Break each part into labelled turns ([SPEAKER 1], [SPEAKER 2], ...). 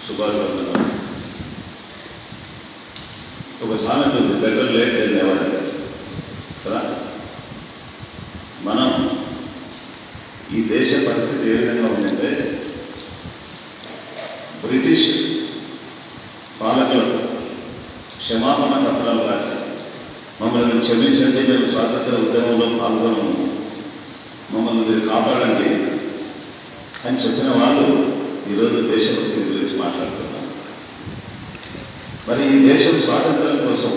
[SPEAKER 1] శుభాకాంక్షలు ఒక సామెత ఉంది బెటర్ లేట్ దెన్ నెవర్ కదా మనం ఈ దేశ పరిస్థితి ఏ విధంగా ఉందంటే బ్రిటిష్ పాలకులకు క్షమాపణ పత్రాలు రాసి మమ్మల్ని క్షమించండి మేము స్వాతంత్ర ఉద్యమంలో పాల్గొనము మమ్మల్ని మీరు కాపాడండి అని చెప్పిన వాళ్ళు ఈరోజు దేశభక్తి గురించి మాట్లాడుతున్నారు మరి ఈ దేశం స్వాతంత్రం కోసం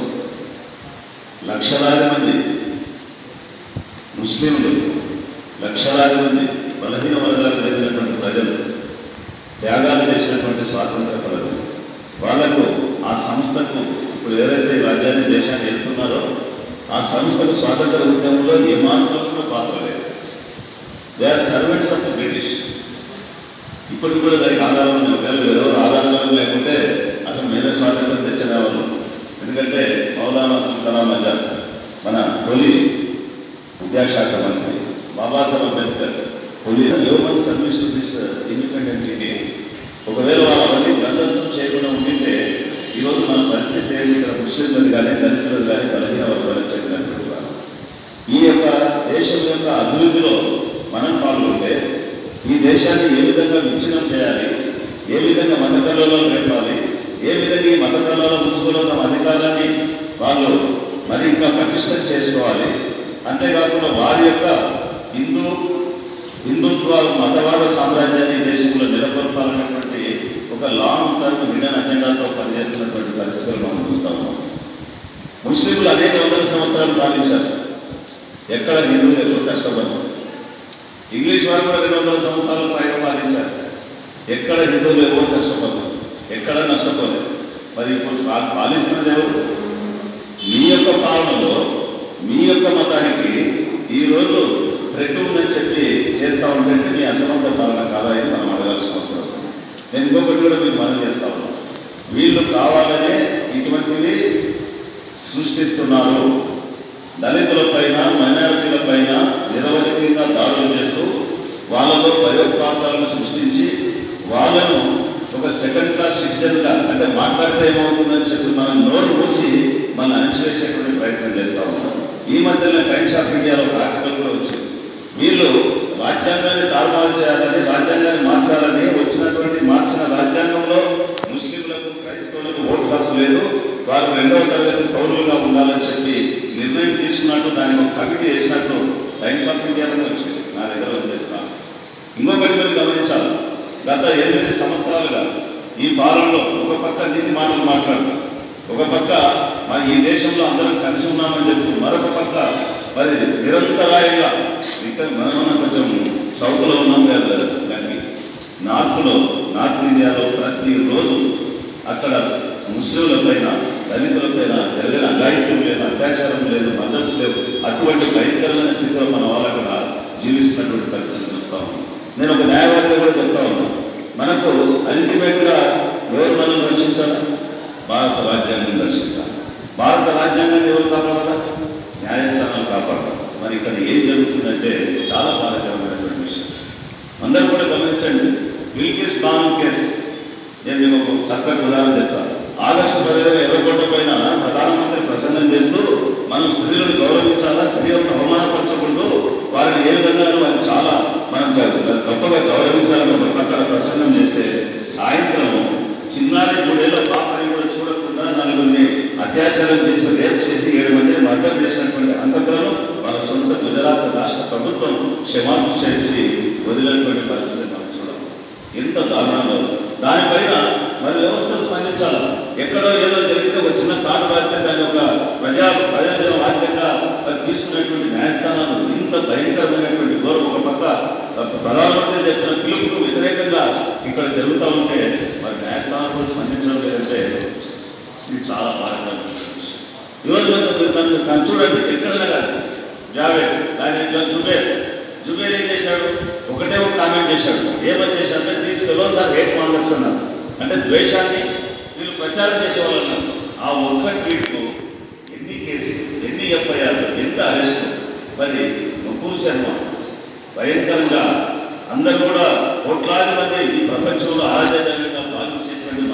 [SPEAKER 1] లక్షలాది మంది ముస్లింలు లక్షలాది మంది బలహీన వర్గాలకు చెందినటువంటి ప్రజలు త్యాగాలు చేసినటువంటి స్వాతంత్ర ప్రజలు వాళ్లకు ఆ సంస్థకు ఇప్పుడు ఎవరైతే ఈ రాజ్యాన్ని దేశాన్ని వెళ్తున్నారో ఆ సంస్థకు స్వాతంత్ర ఉద్యమంలో ఏమాత్రం కూడా పాత్ర లేదు they are servants of the British ఇప్పటికి కూడా దానికి ఆధారం ఉంది ఒకవేళ ఎవరు ఆధారాలు లేకుంటే అసలు మేమే స్వాతంత్రం తెచ్చేవాళ్ళు ఎందుకంటే మౌలానా అబ్దుల్ కలాం ఆజాద్ మన తొలి విద్యాశాఖ మంత్రి బాబాసాహెబ్ అంబేద్కర్ తొలి human service to this independent India ఒకవేళ వాళ్ళు అవన్నీ గ్రంథస్థం చేయకుండా ఉండింటే ఈరోజు మన పరిస్థితి ఏంటి ఇక్కడ ముస్లింలు కానీ దళితులు కానీ బలహీన వర్గాలకు చెందినటువంటి వారు. ఈ యొక్క దేశం యొక్క అభివృద్ధిలో మనం పాల్గొంటే ఈ దేశాన్ని ఏ విధంగా విచ్ఛిన్నం చేయాలి ఏ విధంగా మత కళలో పెట్టాలి ఏ విధంగా ఈ మత కళలో ముసుగులో తమ అధికారాన్ని వాళ్ళు మరి ఇంకా పటిష్టం చేసుకోవాలి అంతేకాకుండా వారి యొక్క హిందూ హిందుత్వ మతవాద సామ్రాజ్యాన్ని ఈ దేశంలో నెలకొల్పాలనేటువంటి ఒక లాంగ్ టర్మ్ హిడెన్ అజెండాతో పనిచేస్తున్నటువంటి పరిస్థితులు మనం చూస్తా ఉన్నాం ముస్లింలు అనేక వందల సంవత్సరాలు పాలించారు ఎక్కడ హిందువులు ఎప్పుడు కష్టపడ్డారు ఇంగ్లీష్ వారు కూడా రెండు వందల సంవత్సరాలు పైగా పాలించారు ఎక్కడ హిందువులు ఎవరు కష్టపడ్డారు ఎక్కడ నష్టపోలేదు మరి ఇప్పుడు పా- పాలిస్తున్నది ఎవరు మీ యొక్క పాలనలో మీ యొక్క మతానికి ఈరోజు థ్రెట్ ఉందని చెప్పి చేస్తా ఉంటే మీ అసమర్థ పాలన కాదా అని మనం అడగాల్సిన అవసరం ఉంది. నేను ఇంకొకటి కూడా మీకు మనం చేస్తా ఉన్నాను వీళ్ళు కావాలనే ఇటువంటివి సృష్టిస్తున్నారు దళితుల పైన మైనారిటీల పైన నిరవధికంగా దాడులు చేస్తూ వాళ్ళలో భయోత్పాతాలను సృష్టించి వాళ్ళను ఒక సెకండ్ క్లాస్ సిటిజన్గా అంటే మాట్లాడితే ఏమవుతుందని చెప్పి మనం నోరు మూసి మన అణచివేసేటువంటి ప్రయత్నం చేస్తా ఉన్నాం ఈ మధ్యలో టైమ్స్ ఆఫ్ ఇండియాలో ఒక ఆర్టికల్ కూడా వచ్చింది వీళ్ళు రాజ్యాంగాన్ని తారుమారు చేయాలని రాజ్యాంగాన్ని మార్చాలని వచ్చినటువంటి మార్చిన రాజ్యాంగంలో ముస్లింలకు క్రైస్తవులకు ఓటు హక్కు లేదు వారు రెండవ తరగతి పౌరులుగా ఉండాలని చెప్పి నిర్ణయం తీసుకున్నట్టు దానికి ఒక కమిటీ వేసినట్టు టైమ్స్ ఆఫ్ ఇండియాలో వచ్చింది నా దగ్గర ఉంది చెప్తాను ఇంకొకటి మీరు గమనించాలి గత ఎనిమిది సంవత్సరాలుగా ఈ పాలనలో ఒక పక్క నీతి మాటలు మాట్లాడుతూ ఒక పక్క మరి ఈ దేశంలో అందరం కలిసి ఉన్నామని చెప్తూ మరొక పక్క మరి నిరంతరాయంగా ఇక్కడ మనం కొంచెం సౌత్లో ఉన్నాం కదా దానికి నార్త్లో నార్త్ ఇండియాలో ప్రతిరోజు అక్కడ ముస్లింల పైన దళితుల పైన జరిగిన అఘాయిత్యం లేదు అత్యాచారం లేదు మద్దతు లేవు అటువంటి భయంకరమైన స్థితిలో మన వాళ్ళు అక్కడ జీవిస్తున్నటువంటి పరిస్థితి చూస్తా ఉన్నాం నేను ఒక న్యాయవాదిగా కూడా చెప్తా ఉన్నాను మనకు అల్టిమేట్ గా ఎవరు మనల్ని రక్షించాలి భారత రాజ్యాంగం రక్షించాలి భారత రాజ్యాంగాన్ని ఎవరు కాపాడాలి న్యాయస్థానాలు కాపాడాలి మరి ఇక్కడ ఏం జరుగుతుందంటే చాలా బాధాకరమైనటువంటి విషయం అందరూ కూడా గమనించండి బిల్కిస్ బాను కేసు నేను మీకు ఒక చక్కటి ఉదాహరణ చెప్తాను ఆగస్టు పదిహేను ఇరవై కోట్ల పైన ప్రధానమంత్రి ప్రసంగం చేస్తూ మనం స్త్రీలను గౌరవించాలా స్త్రీలను అవమానపరచకూడదు వారిని ఏ విధంగా వారిని చాలా మనం గ- గొప్పగా గౌరవించాలని ఒక ప్రకారం ప్రసంగం చేస్తే సాయంత్రం చిన్నారి మూడేళ్ల పాపని కూడా చూడకుండా నలుగురిని అత్యాచారం చేసి రేప్ చేసి ఏడు మందిని మర్డర్ చేసినటువంటి హంతకులను వాళ్ళ సొంత గుజరాత్ రాష్ట్ర ప్రభుత్వం క్షమాపణ చేసి వదిలినటువంటి పరిస్థితి మనం చూడాలి ఎంత దారుణంగా ఉంది. దానిపైన మరి వ్యవస్థలు స్పందించాలి ఎక్కడో ఏదో జరిగితే ఒక చిన్న కార్డు రాస్తే దాన్ని ఒక ప్రజా ప్రయోజన వాక్యంగా మరి తీసుకునేటువంటి న్యాయస్థానాలు ఇంత భయంకరమైనటువంటి గౌరవం ఒక పక్క ప్రధానమంత్రి చెప్పిన పిలుపుకు వ్యతిరేకంగా ఇక్కడ జరుగుతూ ఉంటే మరి న్యాయస్థానాలు కూడా స్పందించడం లేదంటే ఇది చాలా బాధాకరమైన విషయం. ఈరోజు మీరు నన్ను నన్ను చూడండి ఎక్కడైనా కాదు జావేద్ ఆయన జుబేర్ జుబేర్ ఏం చేశాడు ఒకటే ఒక కామెంట్ చేశాడు ఏమని చేశాడంటే these fellows are hate mongers అన్నారు అంటే ద్వేషాన్ని వీళ్ళు ప్రచారం చేసేవాళ్ళు అన్నారు ఆ ఒక్క ట్వీట్కు ఎన్ని కేసులు ఎన్ని ఎఫ్ఐఆర్లు ఎంత అరెస్ట్ మరి ముగ్గురు శర్మ భయంకరంగా అందరూ కూడా కోట్లాది మంది ఈ ప్రపంచంలో ఆరాధ్యంగా పాలించేటువంటి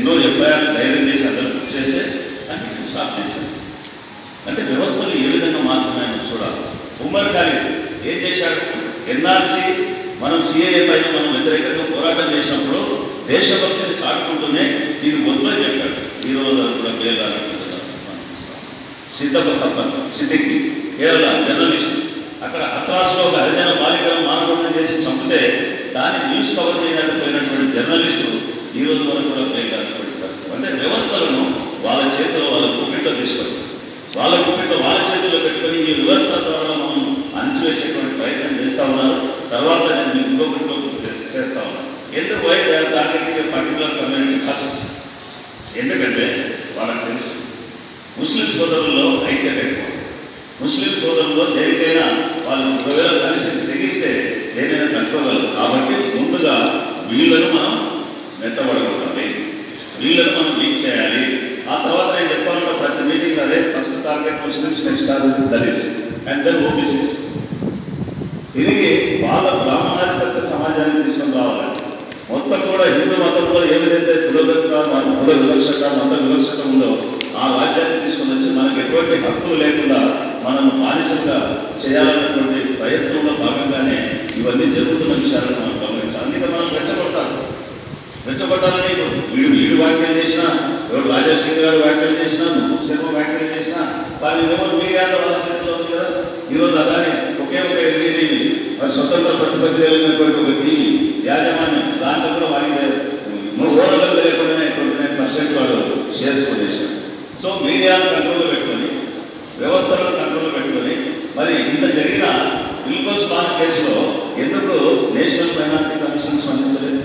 [SPEAKER 1] ఎన్నో ఎఫ్ఐఆర్ ధైర్యం చేసి అందరూ బుక్ చేస్తే అన్నింటినీ స్టాప్ చేశారు అంటే వ్యవస్థలు ఏ విధంగా మారుతున్నాయని చూడాలి ఉమ్మర్ ఖాళీ ఏం చేశాడు ఎన్ఆర్సీ మనం సిఏఏ పైన మనం వ్యతిరేకంగా పోరాటం చేసినప్పుడు దేశభక్తిని చాటుకుంటూనే ఇది వద్దని చెప్పాడు ఈ రోజు అది కూడా పేరు సిద్ధప్ప సిద్దికి కేరళ జర్నలిస్ట్ అక్కడ అత్రాసులో ఒక హరిజన బాలికలను మానవంతం చేసి చంపితే దాన్ని న్యూస్ కవర్ చేయలేకపోయినటువంటి జర్నలిస్టు ఈ రోజు వరకు కూడా పేర్కొనటువంటి పరిస్థితి అంటే వ్యవస్థలను వాళ్ళ చేతిలో వాళ్ళ గుప్పిట్లో తీసుకొని వాళ్ళ గుప్పిట్లో వాళ్ళ చేతిలో పెట్టుకొని ఈ వ్యవస్థ ద్వారా మనం అణచివేసేటువంటి ప్రయత్నం చేస్తా ఉన్నారు తర్వాత నేను మీకు ఇంకొకటిలో చేస్తా ఉన్నాను ఎందుకు వై దానికి పర్టికులర్ కమ్యూనిటీ ఫస్ట్ ఎందుకంటే వాళ్ళకి తెలుసు ముస్లిం సోదరుల్లో ఐక్యత ఎక్కువ ముస్లిం సోదరుల్లో దేనికైనా వాళ్ళు ఒకవేళ కలిసి తెగిస్తే ఏదైనా తట్టుకోగలరు కాబట్టి ముందుగా వీళ్ళను మనం మెత్తబడగొట్టాలి వీళ్ళను మనం వీక్ చేయాలి ఆ తర్వాత నేను చెప్పాలంటే ప్రతి మీటింగ్ అదే first target Muslims next target Dalits and then OBCs తిరిగి వాళ్ళ బ్రాహ్మణాధిపత్య సమాజాన్ని తీసుకొని రావాలి మొత్తం కూడా హిందూ మతంలో ఏ విధంగా కులగత కుల వివక్షత మత వివక్షత ఉందో ఆ రాజ్యాన్ని తీసుకొని వచ్చి మనకు ఎటువంటి హక్కులు లేకుండా మనం బానిసంగా చేయాలన్నటువంటి ప్రయత్నంలో భాగంగానే ఇవన్నీ జరుగుతున్న విషయాలను మనం గమనించాలి అందుకే మనం రెచ్చగొట్టాలి రెచ్చగొట్టాలని ఇప్పుడు వీడు వీడు వ్యాఖ్యలు చేసినా ఎవరు రాజశేఖర్ గారు వ్యాఖ్యలు చేసినా నువ్వు శర్మ వ్యాఖ్యలు చేసినా వాళ్ళు ఎవరు మీడియాలో వాళ్ళ చేతిలో ఉంది కదా ఈరోజు అలానే ఒకే ఒక ఎల్ఈడి మరి స్వతంత్ర ప్రతిపత్తి కలిగినటువంటి ఒక టీవీ యాజమాన్యం దాంట్లో కూడా వారికి మూడు ఓడలకు తెలియకుండానే ట్వంటీ నైన్ పర్సెంట్ వాళ్ళు షేర్స్ కొనేసారు సో మీడియాను కంట్రోల్లో పెట్టుకొని వ్యవస్థలను కంట్రోల్లో పెట్టుకొని మరి ఇంత జరిగిన గ్లూకోజ్ పాన్ కేసులో ఎందుకు నేషనల్ మైనారిటీ కమిషన్ స్పందించలేదు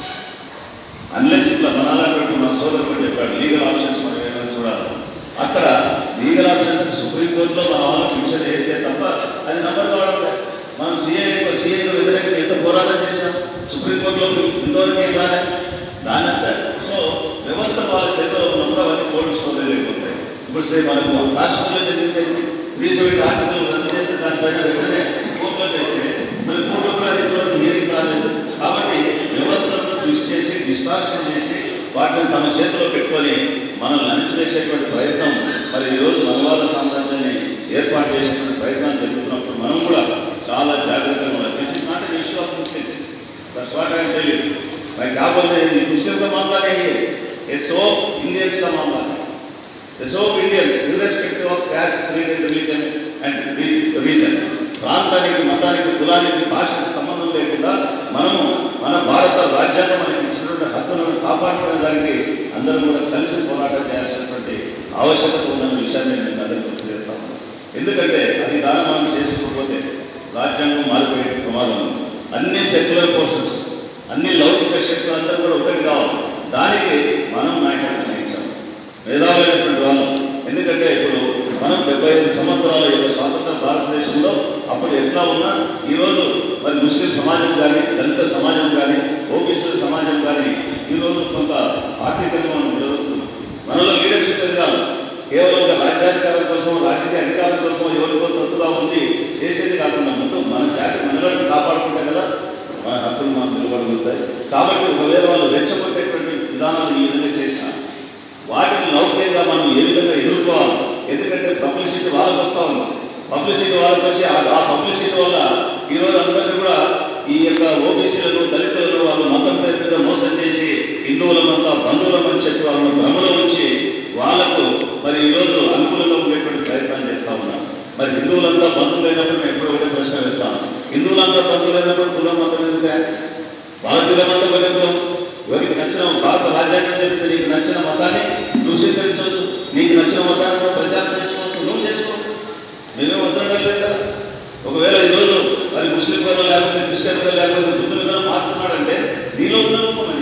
[SPEAKER 1] అన్లెస్ ఇట్లా మనాలన్నట్టు మన సోదరుడు కూడా చెప్పాడు లీగల్ ఆప్షన్స్ మనం ఏమైనా చూడాలి అక్కడ లీగల్ ఆప్షన్స్ సుప్రీంకోర్టులో మన వాళ్ళు పిక్చర్ వేస్తే తప్ప అది నంబర్ కావడం లేదు. మనం సిఐ సిఐ వ్యతిరేకంగా ఎంత పోరాటం చేశాం సుప్రీంకోర్టులో ఇంతవరకు ఏం కాలే దాని అంతా సో వ్యవస్థ వాళ్ళ చేతిలో ఉన్నప్పుడు అవన్నీ కోర్టు చూడలేకపోతాయి ఇప్పుడు సరే మనకు రాష్ట్రంలో జరిగితే త్రీ సెవెంటీ ఆర్టికల్ రద్దు చేస్తే దానిపైన వెంటనే కోర్టులో చేస్తే మరి కోర్టు కూడా అది ఇంతవరకు హియరింగ్ రాలేదు కాబట్టి వ్యవస్థలను ట్విస్ట్ చేసి డిస్టార్షన్ చేసి వాటిని తమ చేతిలో పెట్టుకొని మనల్ని అణిచివేసేటువంటి ప్రయత్నం మరి ఈరోజు మగవాద సామ్రాజ్యాన్ని ఏర్పాటు చేసేటువంటి ప్రయత్నాలు జరుగుతున్నప్పుడు మనం కూడా చాలా జాగ్రత్తగా ఉండాలి this is not issue of Muslims that's what I tell you मैं क्या बोल रहे हैं मुस्लिम का मामला नहीं है ये सो इंडियंस का मामला है The so Indians, irrespective of caste, creed, and religion and region, ప్రాంతానికి మతానికి కులానికి భాషకు సంబంధం లేకుండా మనము మన భారత రాజ్యాంగం మనకి ఇచ్చినటువంటి హక్కులను కాపాడుకునే దానికి అందరూ కూడా కలిసి పోరాటం చేయాల్సినటువంటి ఆవశ్యకత ఉందన్న విషయాన్ని నేను అందరికీ గుర్తు చేస్తాను ఎందుకంటే అది దాని మనం చేసుకోకపోతే రాజ్యాంగం మారిపోయే ప్రమాదం ఉంది. అన్ని సెక్యులర్ ఫోర్సెస్ అన్ని లౌకిక శక్తులు అందరూ కూడా ఒకటి కావాలి దానికి మనం నాయకత్వం వహించాలి మేధావులైనటువంటి వాళ్ళు ఎందుకంటే ఇప్పుడు మనం డెబ్బై ఐదు సంవత్సరాల యొక్క స్వాతంత్ర భారతదేశంలో అప్పుడు ఎట్లా ఉన్నా ఈరోజు మరి ముస్లిం సమాజం కానీ దళిత సమాజం కానీ ఓబీసీ సమాజం కానీ ఈరోజు కొంత ఆర్థికంగా మనం ఎదుగుతున్నాం మనలో లీడర్షిప్ ఎదగాలి కేవలం ఒక రాజ్యాధికారం కోసం రాజకీయ అధికారం కోసం ఎవరికో తొత్తుగా ఉంది చేసేది కాకుండా ముందు మన జాతి మనలను కాపాడుకుంటే కదా మన హక్కులు మనం నిలబడగలుగుతాయి కాబట్టి ఒకవేళ వాళ్ళు రెచ్చగొట్టేటువంటి విధానాలు ఈ విధంగా చేసినా వాటిని లౌకికంగా మనం ఏ విధంగా ఎదుర్కోవాలి ఎందుకంటే పబ్లిసిటీ వాళ్ళకి వస్తూ ఉంది పబ్లిసిటీ వాళ్ళకి వచ్చి ఆ- ఆ పబ్లిసిటీ వల్ల ఈరోజు అందరినీ కూడా ఈ యొక్క ఓబీసీలను దళితులను వాళ్ళు మతం పేరు మీద మోసం చేసి హిందువులమంతా బంధువులమని చెప్పి వాళ్ళని భ్రమలో ఉంచి వాళ్ళకు మరి ఈరోజు అనుకూలంగా ఉండేటువంటి ప్రయత్నం చేస్తా ఉన్నారు మరి హిందువులంతా బంధువులు అయినప్పుడు నేను ఎప్పుడు ఒకటే ప్రశ్న వేస్తాను హిందువులంతా బంధువులు అయినప్పుడు కులం మతం ఎందుకు వాళ్ళ కులం అంతా ఒకటే కులం ఎవరికి నచ్చిన భారత రాజ్యాంగం చెప్తే నీకు నచ్చిన మతాన్ని నువ్వు స్వీకరించవచ్చు నీకు నచ్చిన మతాన్ని నువ్వు ప్రచారం చేసుకోవచ్చు నువ్వు చేసుకో మేమే వద్దడం లేదు కదా ఒకవేళ ఈరోజు మరి ముస్లిం పదం లేకపోతే క్రిస్టియన్ పదం లేకపోతే బుద్ధులు పదం మారుతున్నాడంటే నీలో ఉన్నది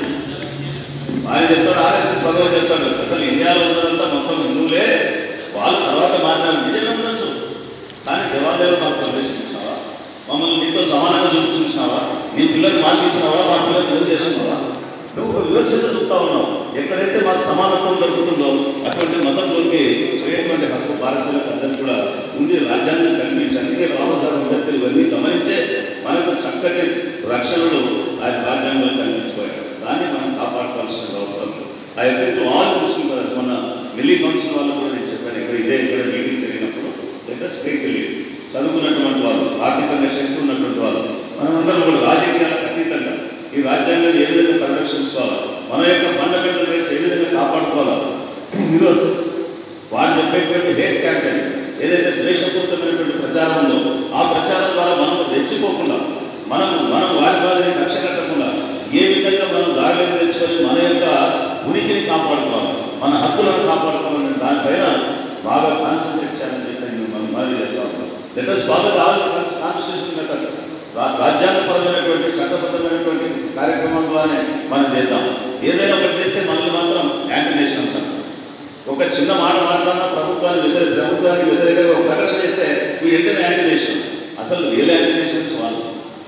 [SPEAKER 1] ఆయన చెప్తాడు ఆర్ఎస్ఎస్ భగవత్ చెప్తాడు అసలు ఇండియాలో ఉన్నదంతా మొత్తం హిందువులే వాళ్ళు తర్వాత మారినారు నిజంగా ఉండొచ్చు కానీ దేవాలయాలు మాకు ప్రవేశించినావా మమ్మల్ని నీతో సమానంగా చూసి చూసినావా నీ పిల్లల్ని మార్పించినావా మా పిల్లల్ని నిజం చేస్తున్నావా నువ్వు ఒక వివక్షత చూపుతా ఉన్నావు ఎక్కడైతే మాకు సమానత్వం దొరుకుతుందో అటువంటి మతంలోకి పోయేటువంటి హక్కు భారతీయులకు అందరికీ కూడా ఉంది రాజ్యాంగం కల్పించి అందుకే బాబాసాహెబ్ అంబేద్కర్ ఇవన్నీ గమనించే మనకు చక్కటి రక్షణలు ఆ రాజ్యాంగంలో కల్పించిపోయారు దాన్ని మనం కాపాడుకోవాల్సిన అవసరం ఉంది. ఆ ఎఫెక్ట్ ఆల్ ముస్లిం బ్రదర్స్ మొన్న ఢిల్లీ కౌన్సిల్ వాళ్ళు కూడా నేను చెప్పాను ఇక్కడ ఇదే ఇక్కడ మీటింగ్ జరిగినప్పుడు లెటర్ స్టేట్ ఢిల్లీ చదువుకున్నటువంటి వాళ్ళు ఆర్థికంగా శక్తి ఉన్నటువంటి వాళ్ళు మనమందరం కూడా రాజకీయాలకు అతీతంగా ఈ రాజ్యాంగాన్ని ఏ విధంగా పరిరక్షించుకోవాలా మన యొక్క ఫండమెంటల్ రైట్స్ ఏ విధంగా కాపాడుకోవాలా ఈరోజు వాళ్ళు చెప్పేటువంటి హేట్ క్యాంపెయిన్ ఏదైతే ద్వేషపూరితమైనటువంటి ప్రచారం ఉందో ఆ ప్రచారం ద్వారా మనం రెచ్చిపోకుండా మనం మనం వారి వారిని కక్ష కట్టకుండా ఏ విధంగా మనం దారిలోకి తెచ్చుకొని మన యొక్క ఉనికిని కాపాడుకోవాలి మన హక్కులను కాపాడుకోవాలని దానిపైన బాగా కాన్సన్ట్రేట్ చేయాలని చెప్పి నేను మనం మనవి చేస్తా ఉన్నాం లెటర్స్ బాగా కాన్స్టిట్యూషన్ లెటర్స్ రాజ్యాంగపరమైనటువంటి చట్టబద్ధమైనటువంటి కార్యక్రమం ద్వారానే మనం చేద్దాం ఏదైనా ఒకటి చేస్తే మనల్ని మాత్రం యాంటీ నేషనల్స్ అంటాం ఒక చిన్న మాట మాట్లాడిన ప్రభుత్వాన్ని వ్యతిరేక ప్రభుత్వానికి వ్యతిరేకంగా ఒక ప్రకటన చేస్తే వీడు వెంటనే యాంటినేషన్ అసలు రియల్ యాంటినేషన్స్ వాళ్ళు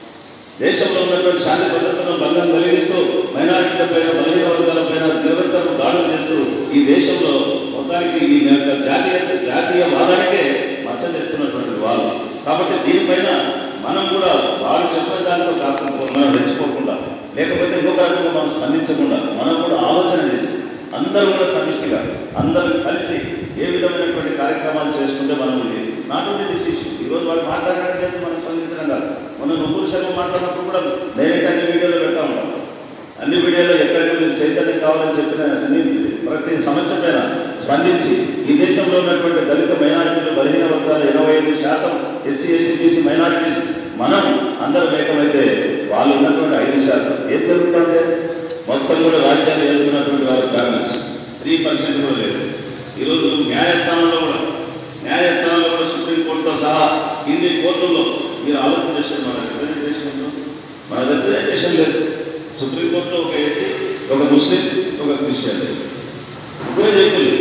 [SPEAKER 1] దేశంలో ఉన్నటువంటి శాంతి భద్రతను భంగం కలిగిస్తూ మైనారిటీల పైన బలహీన వర్గాల పైన నిరంతరం దాడులు చేస్తూ ఈ దేశంలో మొత్తానికి ఈ యొక్క జాతీయ జాతీయ వాదానికే మచ్చ చేస్తున్నటువంటి వాళ్ళు కాబట్టి దీనిపైన మనం కూడా వాళ్ళు చెప్పిన దాంట్లో కాకుండా మనం రెచ్చిపోకుండా లేకపోతే ఇంకొక రకంగా మనం స్పందించకుండా మనం కూడా ఆలోచన చేసి అందరూ కూడా సమిష్టిగా అందరూ కలిసి ఏ విధమైనటువంటి కార్యక్రమాలు చేసుకుంటే మనం ఇది నాట్ ఓన్లీ దిస్ ఇష్యూ ఈరోజు వాళ్ళు మాట్లాడడానికి చెప్పి మనం స్పందించడం కాదు మొన్న నువ్వు శర్మ మాట్లాడినప్పుడు కూడా నేనైతే అన్ని వీడియోలు పెడతా ఉంటాను అన్ని వీడియోలో ఎక్కడెక్కడ మీరు చైతన్యం కావాలని చెప్పిన అన్ని ప్రతి సమస్య పైన స్పందించి ఈ దేశంలో ఉన్నటువంటి దళిత మైనారిటీలు బలహీన వర్గాలు ఇరవై ఐదు శాతం ఎస్సీ ఎస్సీ బీసీ మైనారిటీస్ మనం అందరం ఏకమైతే వాళ్ళు ఉన్నటువంటి ఐదు శాతం ఏం జరుగుతుంది మొత్తం కూడా రాజ్యాన్ని ఎదుర్కొన్నటువంటి వారు బ్యాలెన్స్ త్రీ పర్సెంట్ కూడా లేదు ఈరోజు న్యాయస్థానంలో కూడా న్యాయస్థానంలో కూడా సుప్రీంకోర్టుతో సహా హిందీ కోర్టుల్లో మీరు ఆలోచన చేసిన మన రిప్రజెంటేషన్ ఉందో? మన రిప్రజెంటేషన్ లేదు సుప్రీంకోర్టులో ఒక ఎస్సీ ఒక ముస్లిం ఒక క్రిస్టియన్ లేదు ముగ్గురే జైతులు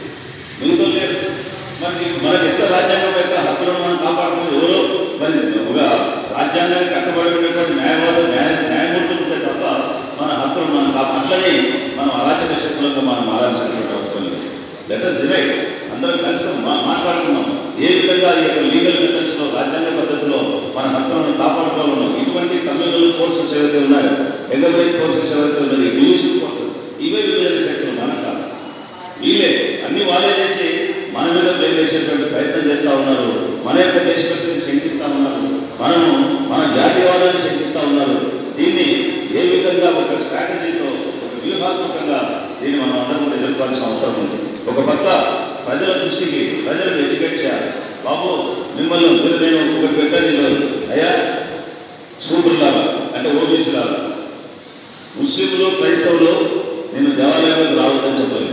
[SPEAKER 1] మిగతా లేదు మరి మనకి ఎంత రాజ్యాంగం యొక్క హక్కులను మనం కాపాడుకుని ఎవరో మరి ఒక రాజ్యాంగానికి కట్టబడి ఉన్నటువంటి న్యాయవాద న్యాయ న్యాయమూర్తులు ఉంటే తప్ప మన హక్కులను మనం కాపా అట్లనే మనం అరాచక శక్తులకు మనం మారాల్సినటువంటి అవసరం లేదు లెటర్స్ డివైడ్ అందరం కలిసి మా- మాట్లాడుకున్నాం ఏ విధంగా ఈ యొక్క లీగల్ మెథడ్స్ లో రాజ్యాంగ పద్ధతిలో మన హక్కులను కాపాడుకోవాలన్నాం ఇటువంటి కమ్యూనల్ ఫోర్సెస్ ఏవైతే ఉన్నాయో ఎగబైట్ ఫోర్సెస్ ఏవైతే ఉన్నాయో డివిజన్ ఫోర్సెస్ ఇవే విభజన శక్తులు మన కాదు వీళ్ళే అన్ని వాళ్ళే చేసి మన మీద బ్లేమ్ వేసేటువంటి ప్రయత్నం చేస్తా ఉన్నారు మన యొక్క దేశభక్తిని శంకిస్తా ఉన్నారు మనము మన జాతీయవాదాన్ని శంకిస్తా ఉన్నారు దీన్ని ఏ విధంగా ఒక స్ట్రాటజీతో ఒక వ్యూహాత్మకంగా దీన్ని మనం అందరం కూడా ఎదుర్కోవాల్సిన అవసరం ఉంది ఒక పక్క ప్రజల దృష్టికి ప్రజలను ఎడ్యుకేట్ చేయాలి బాబు మిమ్మల్ని మీరు నేను ఒకటి పెట్టండి ఈరోజు. అయ్యా సూపర్లాగా అంటే ఓబీసీలాగా ముస్లింలు క్రైస్తవులు నేను దేవాలయంలోకి రావద్దని చెప్పలేదు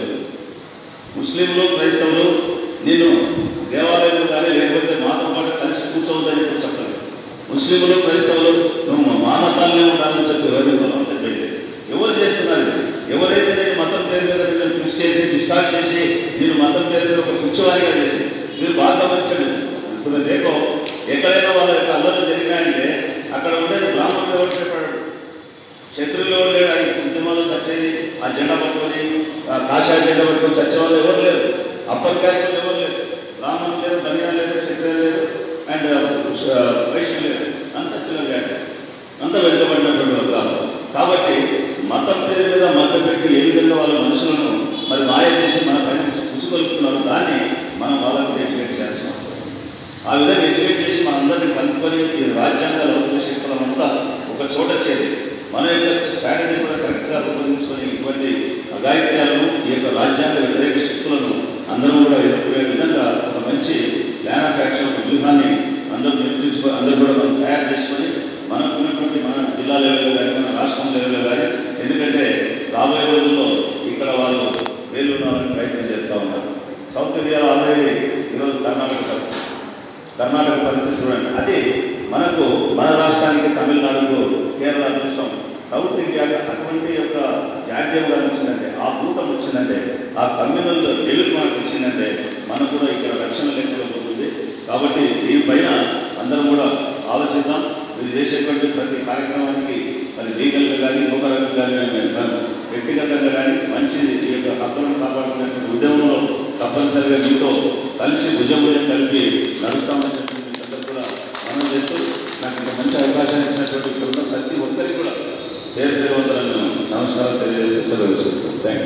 [SPEAKER 1] ముస్లింలు క్రైస్తవులు నేను దేవాలయంలో కానీ లేకపోతే మాతో పాటు కలిసి కూర్చోవద్దని చెప్పి చెప్పలేదు ముస్లింలు క్రైస్తవులు నువ్వు మా మతాలనే ఉండాలని చెప్పి ఎవరిని బలవంతం చేయలేదు ఎవరు చేస్తున్నారు ఇది? ఎవరైతే నేను మతం పేరు మీద నేను కృషి చేసి డిస్టార్ట్ చేసి నేను మతం పేరు మీద ఒక పిచ్చివారిగా చేసి మీరు బాగా గమనించండి ఇప్పుడు రేపు ఎక్కడైనా వాళ్ళ యొక్క అల్లర్లు జరిగాయంటే అక్కడ ఉండేది బ్రాహ్మణుడు ఎవరు చెప్పాడు శత్రువులు ఎవరు లేడు ఆయన ఉద్యమాలు సచ్చేది ఆ జెండా పట్టుకొని ఆ కాషాయ జెండా పట్టుకొని చచ్చే వాళ్ళు ఎవరు లేరు అప్పర్ క్యాస్ట్ వాళ్ళు ఎవరు లేరు బ్రాహ్మణులు లేరు బనియాలు లేరు క్షత్రియులు లేరు అండ్ వైశ్యులు లేరు అంత చిన్న అంత వెనుకబడినటువంటి వర్గాలు కాబట్టి మతం పేరు మీద మతం పెట్టి ఏ విధంగా వాళ్ళ మనుషులను మరి మాయ చేసి మన పైన కుసుకొలుపుతున్నారు దాన్ని మనం వాళ్ళకి ఎడ్యుకేట్ చేయాల్సిన అవసరం ఉంది. ఆ విధంగా ఎడ్యుకేట్ చేసి మనందరినీ కలుపుకొని ఈ రాజ్యాంగ లౌకిక శక్తులమంతా ఒక చోట చేరి మన యొక్క స్ట్రాటజీ కూడా కరెక్ట్గా రూపొందించుకొని ఇటువంటి అఘాయిత్యాలను ఈ యొక్క రాజ్యాంగ వ్యతిరేక శక్తులను అందరం కూడా ఎదుర్కొనే విధంగా ఒక మంచి ప్లాన్ ఆఫ్ యాక్షన్ ఒక వ్యూహాన్ని అందరూ నిర్మించుకో అందరూ కూడా మనం తయారు చేసుకొని మనకు ఉన్నటువంటి మన జిల్లా లెవెల్లో కానీ మన రాష్ట్రం లెవెల్లో కానీ ఎందుకంటే రాబోయే రోజుల్లో ఇక్కడ వాళ్ళు వేలు ఉన్నారని ప్రయత్నం చేస్తూ ఉన్నారు సౌత్ ఇండియాలో ఆల్రెడీ ఈరోజు కర్ణాటక పరిస్థితి. కర్ణాటక పరిస్థితి చూడండి అది మనకు మన రాష్ట్రానికి తమిళనాడుకు కేరళ అదృష్టం సౌత్ ఇండియాకి అటువంటి యొక్క జాడ్యం కానీ వచ్చిందంటే ఆ భూతం వచ్చిందంటే ఆ కమ్యూనల్ వెలుగు మనకు వచ్చిందంటే మనకు కూడా ఇక్కడ రక్షణ లేకుండా పోతుంది కాబట్టి దీనిపైన అందరం కూడా ఆలోచిద్దాం మీరు చేసేటువంటి ప్రతి కార్యక్రమానికి మరి లీగల్గా కానీ ఇంకొక రకంగా కానీ వ్యక్తిగతంగా కానీ మంచి ఈ యొక్క హక్కులను కాపాడుకునేటువంటి ఉద్యమంలో తప్పనిసరిగా మీతో కలిసి భుజం భుజం కలిపి నడుస్తామని చెప్పి మీకందరూ కూడా మనం చేస్తూ నాకు ఇంత మంచి అవకాశం ఇచ్చినటువంటి ఇక్కడ ఉన్న ప్రతి ఒక్కరికి కూడా పేరు పేరు వందలను నమస్కారం తెలియజేస్తూ సెలవు థ్యాంక్